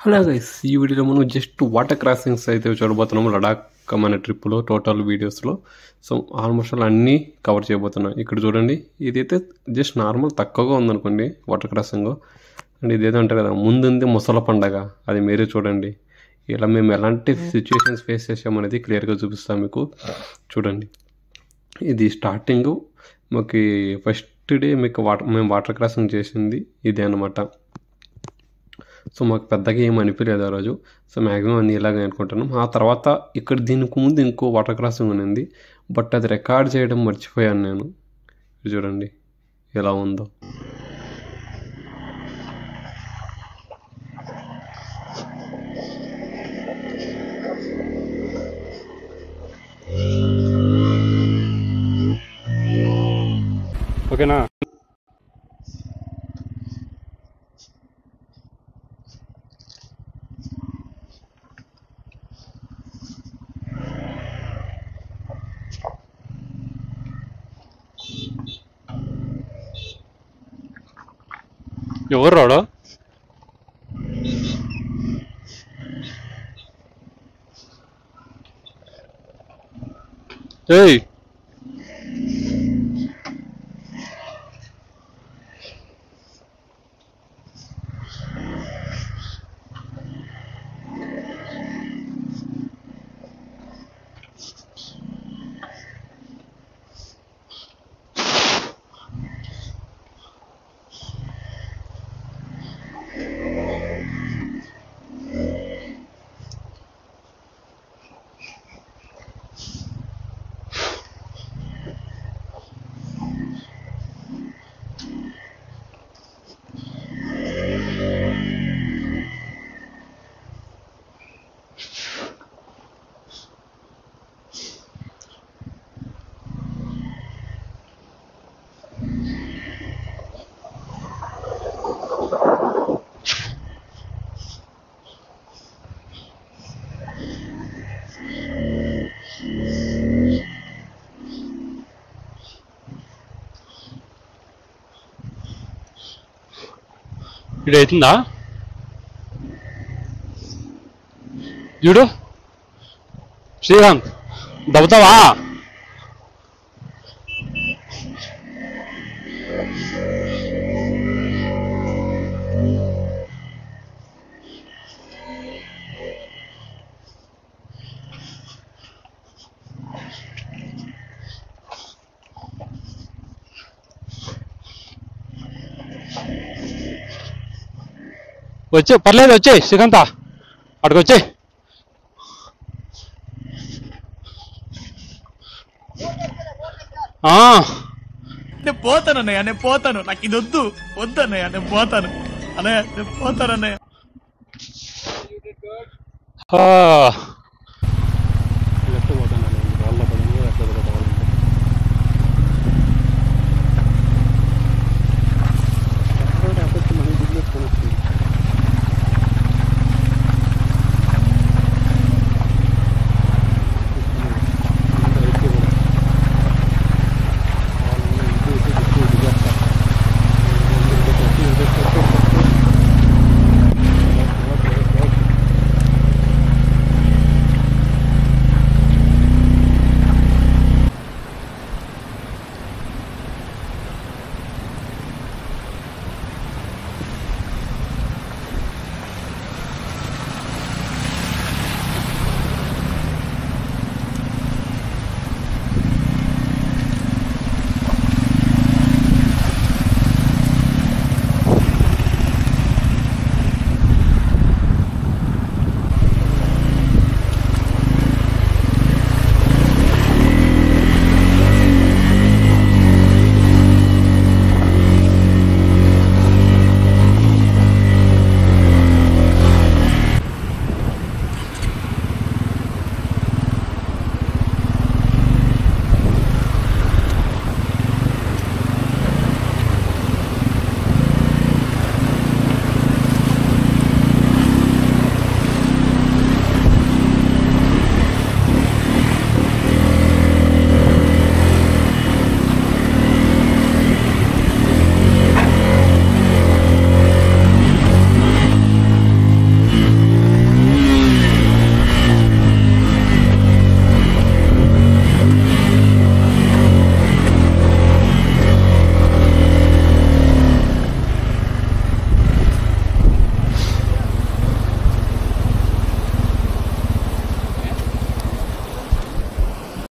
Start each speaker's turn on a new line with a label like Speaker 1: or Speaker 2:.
Speaker 1: Hello guys ఈ వీడియోలో మనం జస్ట్ వాటర్ క్రాసింగ్స్ అయితే చూడబోతున్నాము లడాక్ మన ట్రిప్లో టోటల్ వీడియోస్లో సో ఆల్మోస్ట్ అలా అన్నీ కవర్ చేయబోతున్నాం ఇక్కడ చూడండి ఇదైతే జస్ట్ నార్మల్ తక్కువగా ఉందనుకోండి వాటర్ క్రాసింగ్ అండ్ ఇదేదో అంటారు కదా ముందుంది ముసల పండగ అది మీరే చూడండి ఇలా మేము ఎలాంటి సిచ్యువేషన్స్ ఫేస్ చేసామనేది క్లియర్గా చూపిస్తాం మీకు చూడండి ఇది స్టార్టింగ్ మాకు ఫస్ట్ డే మీకు వాటర్ మేము వాటర్ క్రాసింగ్ చేసింది ఇదే అనమాట సో మాకు పెద్దగా ఏం అనిపించలేదు ఆ రోజు సో మ్యాక్సిమం అన్ని ఇలాగే అనుకుంటున్నాం ఆ తర్వాత ఇక్కడ దీనికి ముందు ఇంకో వాటర్ క్రాసింగ్ ఉన్నింది బట్ అది రికార్డ్ చేయడం మర్చిపోయాను నేను ఇది చూడండి ఎలా ఉందో
Speaker 2: ఓకేనా ఎవరు రాడు ఏయ్ ఇది అవుతుందా చూడు శ్రీకాంత్ దబ్బుతావా వచ్చే పర్లేదు వచ్చే శ్రీకాంత అక్కడికి వచ్చే ఆ,
Speaker 3: నేను పోతాను అన్నయ్య నేను పోతాను నాకు ఇది వద్దు వద్దు అన్నయ్య నేను పోతాను అన్నయ్య నేను పోతాను అన్నయ్య
Speaker 2: ఆ.